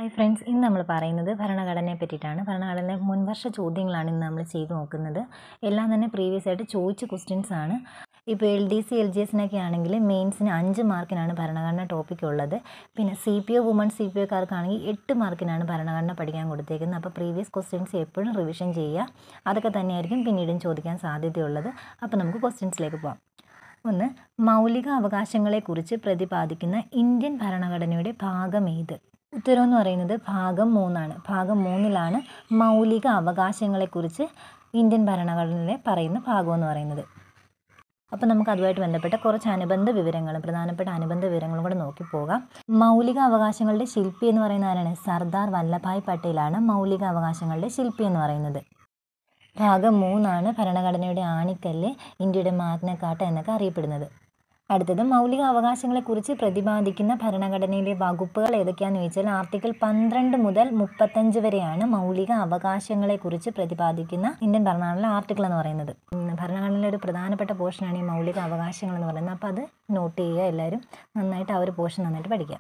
hi friends ഇന്ന് നമ്മൾ പറയുന്നത് ഭരണഘടനയെ പറ്റിയിട്ടാണ് ഭരണഘടനയിലെ മുൻവർഷ ചോദ്യങ്ങളാണ് ഇന്ന് നമ്മൾ ചെയ്തു നോക്കുന്നത് എല്ലാം തന്നെ പ്രീവിയസ് ആയിട്ട് ചോദിച്ച ക്വസ്റ്റ്യൻസ് ആണ് ഇപ്പോൾ L D C L G എസിനൊക്കെ ആണെങ്കിൽ മെയിൻസിന് അഞ്ച് മാർക്കിനാണ് ഭരണഘടന ടോപ്പിക് ഉള്ളത് പിന്നെ C P O woman C P ഒക്കാർക്കാണെങ്കിൽ എട്ട് മാർക്കിനാണ് ഭരണഘടന പഠിക്കാൻ കൊടുത്തേക്കുന്നത് അപ്പോൾ പ്രീവിയസ് ക്വസ്റ്റ്യൻസ് എപ്പോഴും റിവിഷൻ ചെയ്യുക അതൊക്കെ തന്നെയായിരിക്കും പിന്നീടും ചോദിക്കാൻ സാധ്യതയുള്ളത് അപ്പോൾ നമുക്ക് ക്വസ്റ്റ്യൻസിലേക്ക് പോകാം ഒന്ന് മൗലിക അവകാശങ്ങളെക്കുറിച്ച് പ്രതിപാദിക്കുന്ന ഇന്ത്യൻ ഭരണഘടനയുടെ ഭാഗം ഏത് ഉത്തരം എന്ന് പറയുന്നത് ഭാഗം മൂന്നാണ് ഭാഗം മൂന്നിലാണ് മൗലിക അവകാശങ്ങളെക്കുറിച്ച് ഇന്ത്യൻ ഭരണഘടനയിലെ പറയുന്ന ഭാഗം എന്ന് പറയുന്നത് അപ്പോൾ നമുക്ക് അതുമായിട്ട് ബന്ധപ്പെട്ട കുറച്ച് അനുബന്ധ വിവരങ്ങളും പ്രധാനപ്പെട്ട അനുബന്ധ വിവരങ്ങളും കൂടെ നോക്കി പോകാം മൗലിക അവകാശങ്ങളുടെ ശില്പി എന്ന് പറയുന്ന ആരാണ് സർദാർ വല്ലഭായ് പട്ടേലാണ് മൗലിക അവകാശങ്ങളുടെ ശില്പി എന്ന് പറയുന്നത് ഭാഗം മൂന്നാണ് ഭരണഘടനയുടെ ആണിക്കല്ല് ഇന്ത്യയുടെ മാഗ്നക്കാട്ട എന്നൊക്കെ അറിയപ്പെടുന്നത് അടുത്തത് മൗലിക അവകാശങ്ങളെക്കുറിച്ച് പ്രതിപാദിക്കുന്ന ഭരണഘടനയിലെ വകുപ്പുകൾ ഏതൊക്കെയാണെന്ന് ചോദിച്ചാൽ ആർട്ടിക്കിൾ പന്ത്രണ്ട് മുതൽ മുപ്പത്തഞ്ച് വരെയാണ് മൗലിക അവകാശങ്ങളെക്കുറിച്ച് പ്രതിപാദിക്കുന്ന ഇന്ത്യൻ ഭരണഘടനയിലെ ആർട്ടിക്കിൾ എന്ന് പറയുന്നത് ഉം, ഭരണഘടനയിലെ ഒരു പ്രധാനപ്പെട്ട പോർഷനാണ് ഈ മൗലിക അവകാശങ്ങൾ എന്ന് പറയുന്നത് അപ്പോൾ അത് നോട്ട് ചെയ്യുക എല്ലാവരും നന്നായിട്ട് ആ ഒരു പോർഷൻ നന്നായിട്ട് പഠിക്കുക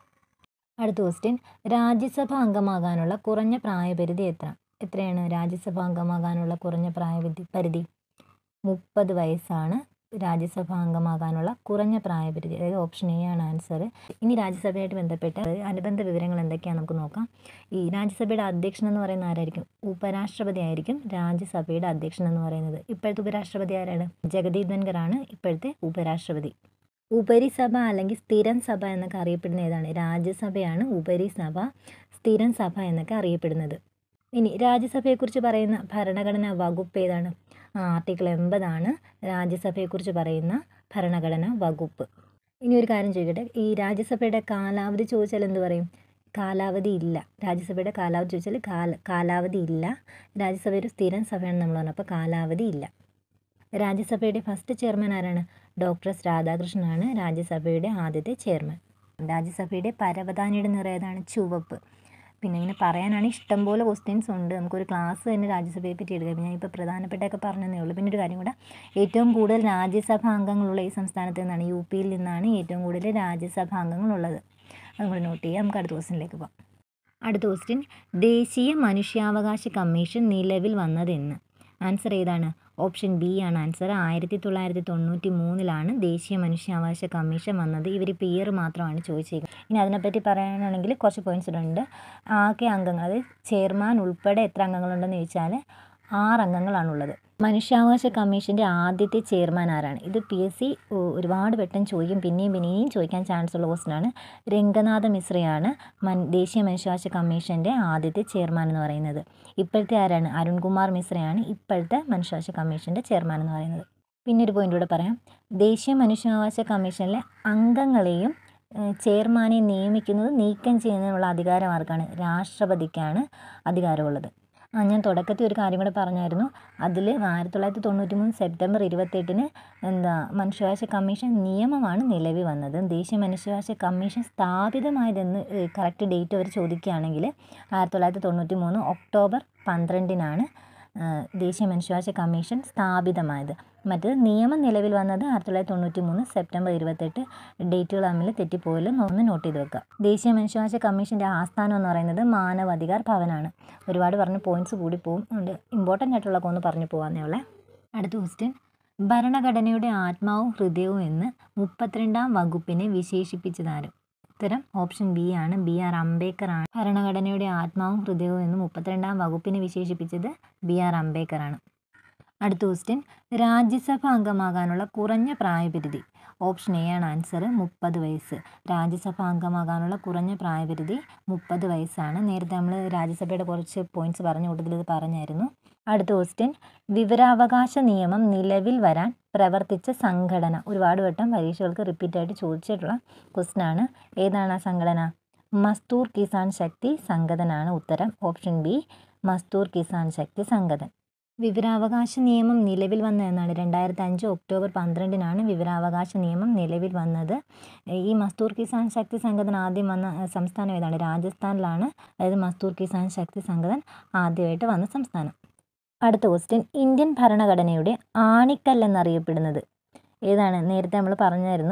അടുത്ത ക്വസ്റ്റ്യൻ രാജ്യസഭ അംഗമാകാനുള്ള കുറഞ്ഞ പ്രായപരിധി എത്ര എത്രയാണ് രാജ്യസഭ അംഗമാകാനുള്ള കുറഞ്ഞ പ്രായപരിധി പരിധി മുപ്പത് വയസ്സാണ് രാജ്യസഭ അംഗമാകാനുള്ള കുറഞ്ഞ പ്രായപരിധി അതായത് ഓപ്ഷൻ എ ആണ് ആൻസർ ഇനി രാജ്യസഭയായിട്ട് ബന്ധപ്പെട്ട അനുബന്ധ വിവരങ്ങൾ എന്തൊക്കെയാണെന്ന് നമുക്ക് നോക്കാം ഈ രാജ്യസഭയുടെ അധ്യക്ഷൻ എന്ന് പറയുന്ന ആരായിരിക്കും ഉപരാഷ്ട്രപതി ആയിരിക്കും രാജ്യസഭയുടെ അധ്യക്ഷൻ എന്ന് പറയുന്നത് ഇപ്പോഴത്തെ ഉപരാഷ്ട്രപതി ആരാണ് ജഗദീപ് ധൻഖർ ആണ് ഇപ്പോഴത്തെ ഉപരാഷ്ട്രപതി ഉപരിസഭ അല്ലെങ്കിൽ സ്ഥിരം സഭ എന്നൊക്കെ അറിയപ്പെടുന്ന ഏതാണ് രാജ്യസഭയാണ് ഉപരിസഭ സ്ഥിരം സഭ എന്നൊക്കെ അറിയപ്പെടുന്നത് ഇനി രാജ്യസഭയെക്കുറിച്ച് പറയുന്ന ഭരണഘടനാ വകുപ്പ് ഏതാണ് ആ, ആർട്ടിക്കിൾ എൺപതാണ് രാജ്യസഭയെക്കുറിച്ച് പറയുന്ന ഭരണഘടനാ വകുപ്പ് ഇനി ഒരു കാര്യം ചോദിക്കട്ടെ ഈ രാജ്യസഭയുടെ കാലാവധി ചോദിച്ചാൽ എന്ത് പറയും കാലാവധി ഇല്ല രാജ്യസഭയുടെ കാലാവധി ചോദിച്ചാൽ കാല കാലാവധി ഇല്ല രാജ്യസഭ ഒരു സ്ഥിരം സഭയാണ് നമ്മൾ പറഞ്ഞത് അപ്പോൾ കാലാവധി ഇല്ല രാജ്യസഭയുടെ ഫസ്റ്റ് ചെയർമാൻ ആരാണ് ഡോക്ടർ എസ് രാധാകൃഷ്ണനാണ് രാജ്യസഭയുടെ ആദ്യത്തെ ചെയർമാൻ രാജ്യസഭയുടെ പരവതാനിയുടെ നിറം ഏതാണ് ചുവപ്പ് പിന്നെ ഇങ്ങനെ പറയാനാണ് ഇഷ്ടംപോലെ ക്വസ്റ്റ്യൻസ് ഉണ്ട് നമുക്കൊരു ക്ലാസ് തന്നെ രാജ്യസഭയെ പറ്റി എടുക്കാം ഞാൻ ഇപ്പോൾ പ്രധാനപ്പെട്ടതൊക്കെ പറഞ്ഞതേ ഉള്ളൂ പിന്നെ ഒരു കാര്യം കൂടെ ഏറ്റവും കൂടുതൽ രാജ്യസഭാ അംഗങ്ങളുള്ള ഈ സംസ്ഥാനത്ത് നിന്നാണ് യു പിയിൽ നിന്നാണ് ഏറ്റവും കൂടുതൽ രാജ്യസഭാ അംഗങ്ങളുള്ളത് അതും കൂടെ നോട്ട് ചെയ്യാം നമുക്ക് അടുത്ത ക്വസ്റ്റ്യനിലേക്ക് പോകാം അടുത്ത ക്വസ്റ്റ്യൻ ദേശീയ മനുഷ്യാവകാശ കമ്മീഷൻ നിലവിൽ വന്നതെന്ന് ആൻസർ ഏതാണ് ഓപ്ഷൻ ബി ആണ് ആൻസർ ആയിരത്തി തൊള്ളായിരത്തി തൊണ്ണൂറ്റി മൂന്നിലാണ് ദേശീയ മനുഷ്യാവകാശ കമ്മീഷൻ വന്നത് ഇവർ ഇയർ മാത്രമാണ് ചോദിച്ചേക്കുന്നത് ഇനി അതിനെപ്പറ്റി പറയാനാണെങ്കിൽ കുറച്ച് പോയിന്റ്സ് ഉണ്ട് ആകെ അംഗങ്ങൾ അത് ചെയർമാൻ ഉൾപ്പെടെ എത്ര അംഗങ്ങളുണ്ടെന്ന് ചോദിച്ചാൽ ആറ് അംഗങ്ങളാണുള്ളത് മനുഷ്യാവകാശ കമ്മീഷൻ്റെ ആദ്യത്തെ ചെയർമാൻ ആരാണ് ഇത് പി എസ് സി ഒരുപാട് വട്ടം ചോദിക്കും പിന്നെയും പിന്നെയും ചോദിക്കാൻ ചാൻസ് ഉള്ള ക്വസ്റ്റനാണ് രംഗനാഥ മിശ്രയാണ് മൻ ദേശീയ മനുഷ്യാവകാശ കമ്മീഷൻ്റെ ആദ്യത്തെ ചെയർമാൻ എന്ന് പറയുന്നത് ഇപ്പോഴത്തെ ആരാണ് അരുൺകുമാർ മിശ്രയാണ് ഇപ്പോഴത്തെ മനുഷ്യാവകാശ കമ്മീഷൻ്റെ ചെയർമാൻ എന്ന് പറയുന്നത് പിന്നെ ഒരു പോയിന്റ് കൂടെ പറയാം ദേശീയ മനുഷ്യാവകാശ കമ്മീഷനിലെ അംഗങ്ങളെയും ഏഹ്, ചെയർമാനെ നിയമിക്കുന്നത് നീക്കം ചെയ്യുന്നതിനുള്ള അധികാരം ആർക്കാണ് രാഷ്ട്രപതിക്കാണ് അധികാരമുള്ളത് ആ ഞാൻ തുടക്കത്തിൽ ഒരു കാര്യം കൂടെ പറഞ്ഞായിരുന്നു അതിൽ ആയിരത്തി തൊള്ളായിരത്തി തൊണ്ണൂറ്റി മൂന്ന് സെപ്റ്റംബർ ഇരുപത്തെട്ടിന് എന്താ മനുഷ്യാവകാശ കമ്മീഷൻ നിയമമാണ് നിലവിൽ വന്നത് ദേശീയ മനുഷ്യാവകാശ കമ്മീഷൻ സ്ഥാപിതമായതെന്ന് കറക്റ്റ് ഡേറ്റ് അവർ ചോദിക്കുകയാണെങ്കിൽ ആയിരത്തി തൊള്ളായിരത്തി തൊണ്ണൂറ്റി മൂന്ന് ഒക്ടോബർ പന്ത്രണ്ടിനാണ് ആ, ദേശീയ മനുഷ്യാവകാശ കമ്മീഷൻ സ്ഥാപിതമായത് മറ്റത് നിയമം നിലവിൽ വന്നത് ആയിരത്തി തൊള്ളായിരത്തി തൊണ്ണൂറ്റി മൂന്ന് സെപ്റ്റംബർ ഇരുപത്തെട്ട് ഡേറ്റുകൾ തമ്മിൽ തെറ്റിപ്പോയാലും ഒന്ന് നോട്ട് ചെയ്ത് വെക്കുക ദേശീയ മനുഷ്യാവകാശ കമ്മീഷൻ്റെ ആസ്ഥാനം എന്ന് പറയുന്നത് മാനവാധികാർ ഭവനാണ് ഒരുപാട് പറഞ്ഞ് പോയിന്റ്സ് കൂടി പോകും അതുകൊണ്ട് ഇമ്പോർട്ടൻ്റ് ആയിട്ടുള്ളതൊക്കെ ഒന്ന് പറഞ്ഞു പോകാന്നേ ഉള്ളേ അടുത്ത ക്വസ്റ്റ്യൻ ഭരണഘടനയുടെ ആത്മാവും ഹൃദയവും എന്ന് മുപ്പത്തിരണ്ടാം വകുപ്പിനെ വിശേഷിപ്പിച്ചതാരും ഉത്തരം ഓപ്ഷൻ ബി ആണ് ബി ആർ അംബേദ്കർ ആണ് ഭരണഘടനയുടെ ആത്മാവും ഹൃദയവും എന്ന് മുപ്പത്തിരണ്ടാം വകുപ്പിനെ വിശേഷിപ്പിച്ചത് ബി ആർ അംബേദ്കർ ആണ് അടുത്ത ക്വസ്റ്റ്യൻ രാജ്യസഭ അംഗമാകാനുള്ള കുറഞ്ഞ പ്രായപരിധി ഓപ്ഷൻ എ ആണ് ആൻസർ മുപ്പത് വയസ്സ് രാജ്യസഭ അംഗമാകാനുള്ള കുറഞ്ഞ പ്രായപരിധി മുപ്പത് വയസ്സാണ് നേരത്തെ നമ്മൾ രാജ്യസഭയുടെ കുറച്ച് പോയിന്റ്സ് പറഞ്ഞ കൂട്ടത്തിൽ ഇത് പറഞ്ഞായിരുന്നു അടുത്ത ക്വസ്റ്റ്യൻ വിവരാവകാശ നിയമം നിലവിൽ വരാൻ പ്രവർത്തിച്ച സംഘടന ഒരുപാട് വട്ടം പരീക്ഷകൾക്ക് റിപ്പീറ്റായിട്ട് ചോദിച്ചിട്ടുള്ള ക്വസ്റ്റ്യൻ ആണ് ഏതാണ് ആ സംഘടന മസ്തൂർ കിസാൻ ശക്തി സംഘടനാണ് ഉത്തരം ഓപ്ഷൻ ബി മസ്തൂർ കിസാൻ ശക്തി സംഘടൻ വിവരാവകാശ നിയമം നിലവിൽ വന്ന എന്നാണ് രണ്ടായിരത്തി അഞ്ച് ഒക്ടോബർ പന്ത്രണ്ടിനാണ് വിവരാവകാശ നിയമം നിലവിൽ വന്നത് ഈ മസ്തൂർ കിസാൻ ശക്തി സംഘടന ആദ്യം വന്ന ഏഹ്, സംസ്ഥാനം ഏതാണ് രാജസ്ഥാനിലാണ് അതായത് മസ്തൂർ കിസാൻ ശക്തി സംഘടൻ ആദ്യമായിട്ട് വന്ന സംസ്ഥാനം അടുത്ത ക്വസ്റ്റ്യൻ ഇന്ത്യൻ ഭരണഘടനയുടെ ആണിക്കല്ലെന്നറിയപ്പെടുന്നത് ഏതാണ് നേരത്തെ നമ്മൾ പറഞ്ഞായിരുന്നു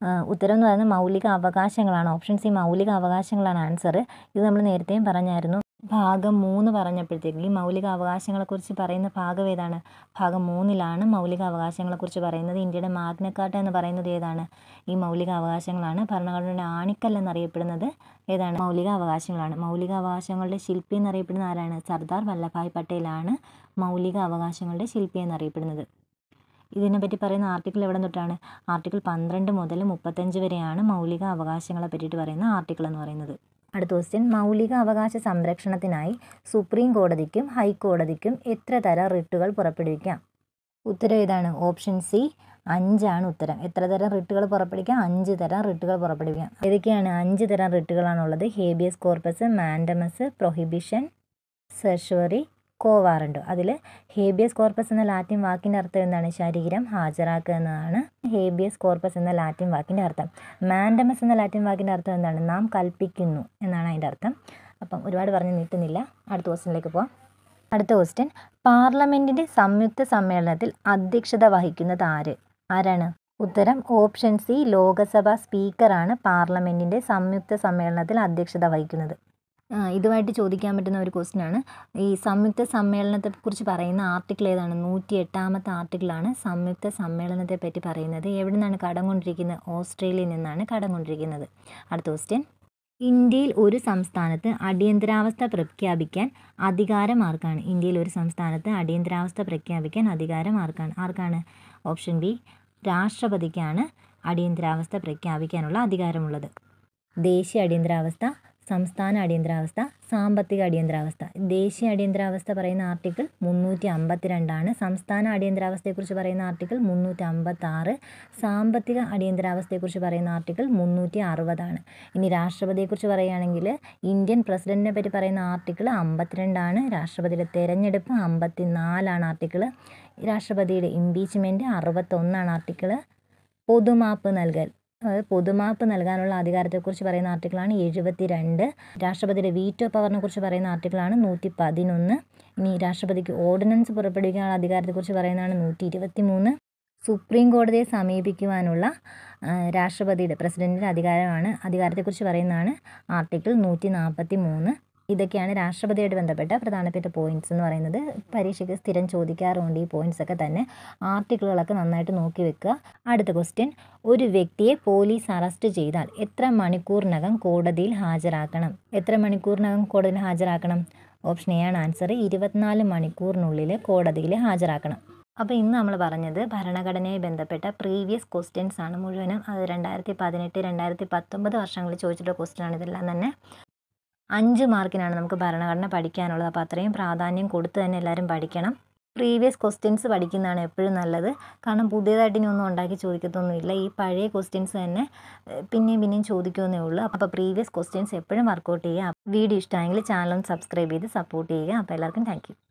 ഉത്തരം എന്ന് പറയുന്നത് മൗലിക അവകാശങ്ങളാണ് ഓപ്ഷൻ സി മൗലിക അവകാശങ്ങളാണ് ആൻസർ ഇത് നമ്മൾ നേരത്തെയും പറഞ്ഞായിരുന്നു ഭാഗം മൂന്ന് പറഞ്ഞപ്പോഴത്തേക്ക് ഈ മൗലിക അവകാശങ്ങളെക്കുറിച്ച് പറയുന്ന ഭാഗം ഏതാണ് ഭാഗം മൂന്നിലാണ് മൗലിക അവകാശങ്ങളെക്കുറിച്ച് പറയുന്നത് ഇന്ത്യയുടെ മാഗ്നക്കാർട്ട എന്ന് പറയുന്നത് ഏതാണ് ഈ മൗലിക അവകാശങ്ങളാണ് ഭരണഘടനയുടെ ആണിക്കൽ എന്നറിയപ്പെടുന്നത് ഏതാണ് മൗലിക അവകാശങ്ങളാണ് മൗലിക അവകാശങ്ങളുടെ ശില്പി എന്നറിയപ്പെടുന്ന ആരാണ് സർദാർ വല്ലഭായ് പട്ടേലാണ് മൗലിക അവകാശങ്ങളുടെ ശില്പി എന്നറിയപ്പെടുന്നത് ഇതിനെപ്പറ്റി പറയുന്ന ആർട്ടിക്കിൾ എവിടെ തൊട്ടാണ് ആർട്ടിക്കിൾ പന്ത്രണ്ട് മുതൽ മുപ്പത്തഞ്ച് വരെയാണ് മൗലിക അവകാശങ്ങളെ പറ്റിയിട്ട് പറയുന്ന ആർട്ടിക്കിൾ എന്ന് പറയുന്നത് അടുത്ത ക്വസ്റ്റ്യൻ മൗലിക അവകാശ സംരക്ഷണത്തിനായി സുപ്രീം കോടതിക്കും ഹൈക്കോടതിക്കും എത്ര തരം റിട്ടുകൾ പുറപ്പെടുവിക്കാം ഉത്തരം ഇതാണ് ഓപ്ഷൻ സി അഞ്ചാണ് ഉത്തരം എത്ര തരം റിട്ടുകൾ പുറപ്പെടുവിക്കാം അഞ്ച് തരം റിട്ടുകൾ പുറപ്പെടുവിക്കാം ഏതൊക്കെയാണ് അഞ്ച് തരം റിട്ടുകളാണുള്ളത് habeas corpus mandamus prohibition certiorari quo warranto അതിൽ ഹേബിയസ് കോർപ്പസ് എന്ന ലാറ്റിൻ വാക്കിൻ്റെ അർത്ഥം എന്താണ് ശരീരം ഹാജരാക്കുക എന്നതാണ് ഹേബിയസ് കോർപ്പസ് എന്ന ലാറ്റിൻ വാക്കിൻ്റെ അർത്ഥം മാൻഡമസ് എന്ന ലാറ്റിൻ വാക്കിൻ്റെ അർത്ഥം എന്താണ് നാം കൽപ്പിക്കുന്നു എന്നാണ് അതിൻ്റെ അർത്ഥം അപ്പം ഒരുപാട് പറഞ്ഞ് നീട്ടുന്നില്ല അടുത്ത ക്വസ്റ്റ്യനിലേക്ക് പോവാം അടുത്ത ക്വസ്റ്റ്യൻ പാർലമെൻറ്റിൻ്റെ സംയുക്ത സമ്മേളനത്തിൽ അധ്യക്ഷത വഹിക്കുന്നത് ആര് ആരാണ് ഉത്തരം ഓപ്ഷൻ സി ലോകസഭാ സ്പീക്കറാണ് പാർലമെൻറ്റിൻ്റെ സംയുക്ത സമ്മേളനത്തിൽ അധ്യക്ഷത വഹിക്കുന്നത് ഇതുമായിട്ട് ചോദിക്കാൻ പറ്റുന്ന ഒരു ക്വസ്റ്റ്യനാണ് ഈ സംയുക്ത സമ്മേളനത്തെക്കുറിച്ച് പറയുന്ന ആർട്ടിക്കിൾ ഏതാണ് നൂറ്റി എട്ടാമത്തെ ആർട്ടിക്കിളാണ് സംയുക്ത സമ്മേളനത്തെ പറ്റി പറയുന്നത് എവിടെ നിന്നാണ് കടം കൊണ്ടിരിക്കുന്നത് ഓസ്ട്രേലിയയിൽ നിന്നാണ് കടം കൊണ്ടിരിക്കുന്നത് അടുത്ത ക്വസ്റ്റ്യൻ ഇന്ത്യയിൽ ഒരു സംസ്ഥാനത്ത് അടിയന്തരാവസ്ഥ പ്രഖ്യാപിക്കാൻ അധികാരം ആർക്കാണ് ഇന്ത്യയിൽ ഒരു സംസ്ഥാനത്ത് അടിയന്തരാവസ്ഥ പ്രഖ്യാപിക്കാൻ അധികാരം ആർക്കാണ് ആർക്കാണ് ഓപ്ഷൻ ബി രാഷ്ട്രപതിക്കാണ് അടിയന്തരാവസ്ഥ പ്രഖ്യാപിക്കാനുള്ള അധികാരമുള്ളത് ദേശീയ അടിയന്തരാവസ്ഥ സംസ്ഥാന അടിയന്തരാവസ്ഥ സാമ്പത്തിക അടിയന്തരാവസ്ഥ ദേശീയ അടിയന്തരാവസ്ഥ പറയുന്ന ആർട്ടിക്കിൾ മുന്നൂറ്റി അമ്പത്തിരണ്ടാണ് സംസ്ഥാന അടിയന്തരാവസ്ഥയെക്കുറിച്ച് പറയുന്ന ആർട്ടിക്കിൾ മുന്നൂറ്റി അമ്പത്തി ആറ് സാമ്പത്തിക അടിയന്തരാവസ്ഥയെക്കുറിച്ച് പറയുന്ന ആർട്ടിക്കിൾ മുന്നൂറ്റി അറുപതാണ് ഇനി രാഷ്ട്രപതിയെക്കുറിച്ച് പറയുകയാണെങ്കിൽ ഇന്ത്യൻ പ്രസിഡന്റിനെ പറ്റി പറയുന്ന ആർട്ടിക്കിൾ അമ്പത്തിരണ്ടാണ് രാഷ്ട്രപതിയുടെ തെരഞ്ഞെടുപ്പ് അമ്പത്തി നാലാണ് ആർട്ടിക്കിൾ രാഷ്ട്രപതിയുടെ ഇംപീച്ച്മെൻറ്റ് അറുപത്തൊന്നാണ് ആർട്ടിക്കിൾ പൊതുമാപ്പ് നൽകൽ അതായത് പൊതുമാപ്പ് നൽകാനുള്ള അധികാരത്തെക്കുറിച്ച് പറയുന്ന ആർട്ടിക്കിളാണ് എഴുപത്തി രണ്ട് രാഷ്ട്രപതിയുടെ വീറ്റോ പവറിനെ കുറിച്ച് പറയുന്ന ആർട്ടിക്കിളാണ് നൂറ്റി പതിനൊന്ന് ഇനി രാഷ്ട്രപതിക്ക് ഓർഡിനൻസ് പുറപ്പെടുവിക്കാനുള്ള അധികാരത്തെക്കുറിച്ച് പറയുന്നതാണ് നൂറ്റി ഇരുപത്തി മൂന്ന് സുപ്രീം കോടതിയെ സമീപിക്കുവാനുള്ള രാഷ്ട്രപതിയുടെ പ്രസിഡൻറ്റിൻ്റെ അധികാരമാണ് അധികാരത്തെക്കുറിച്ച് പറയുന്നതാണ് ആർട്ടിക്കിൾ നൂറ്റി നാൽപ്പത്തി മൂന്ന് ഇതൊക്കെയാണ് രാഷ്ട്രപതിയായിട്ട് ബന്ധപ്പെട്ട പ്രധാനപ്പെട്ട പോയിന്റ്സ് എന്ന് പറയുന്നത് പരീക്ഷയ്ക്ക് സ്ഥിരം ചോദിക്കാറുണ്ട് ഈ പോയിന്റ്സ് ഒക്കെ തന്നെ ആർട്ടിക്കിളുകളൊക്കെ നന്നായിട്ട് നോക്കി വെക്കുക അടുത്ത ക്വസ്റ്റ്യൻ ഒരു വ്യക്തിയെ പോലീസ് അറസ്റ്റ് ചെയ്താൽ എത്ര മണിക്കൂറിനകം കോടതിയിൽ ഹാജരാക്കണം എത്ര മണിക്കൂറിനകം കോടതിയിൽ ഹാജരാക്കണം ഓപ്ഷൻ എ ആണ് ആൻസർ ഇരുപത്തിനാല് മണിക്കൂറിനുള്ളിൽ കോടതിയിൽ ഹാജരാക്കണം അപ്പോൾ ഇന്ന് നമ്മൾ പറഞ്ഞത് ഭരണഘടനയെ ബന്ധപ്പെട്ട പ്രീവിയസ് ക്വസ്റ്റ്യൻസ് ആണ് മുഴുവനും അത് രണ്ടായിരത്തി പതിനെട്ട് രണ്ടായിരത്തി പത്തൊമ്പത് വർഷങ്ങളിൽ ചോദിച്ചിട്ടുള്ള ക്വസ്റ്റ്യൻ ആണ് ഇതെല്ലാം തന്നെ അഞ്ച് മാർക്കിനാണ് നമുക്ക് ഭരണഘടന പഠിക്കാനുള്ളത് അപ്പോൾ അത്രയും പ്രാധാന്യം കൊടുത്ത് തന്നെ എല്ലാവരും പഠിക്കണം പ്രീവിയസ് ക്വസ്റ്റ്യൻസ് പഠിക്കുന്നതാണ് എപ്പോഴും നല്ലത് കാരണം പുതിയതായിട്ട് ഇനി ഒന്നും ഉണ്ടാക്കി ചോദിക്കത്തൊന്നുമില്ല ഈ പഴയ ക്വസ്റ്റ്യൻസ് തന്നെ പിന്നെയും പിന്നെയും ചോദിക്കുമെന്നേ ഉള്ളൂ അപ്പോൾ പ്രീവിയസ് ക്വസ്റ്റ്യൻസ് എപ്പോഴും വർക്കൗട്ട് ചെയ്യുക വീഡിയോ ഇഷ്ടമായെങ്കിൽ ചാനൽ ഒന്ന് സബ്സ്ക്രൈബ് ചെയ്ത് സപ്പോർട്ട് ചെയ്യുക അപ്പോൾ എല്ലാവർക്കും താങ്ക്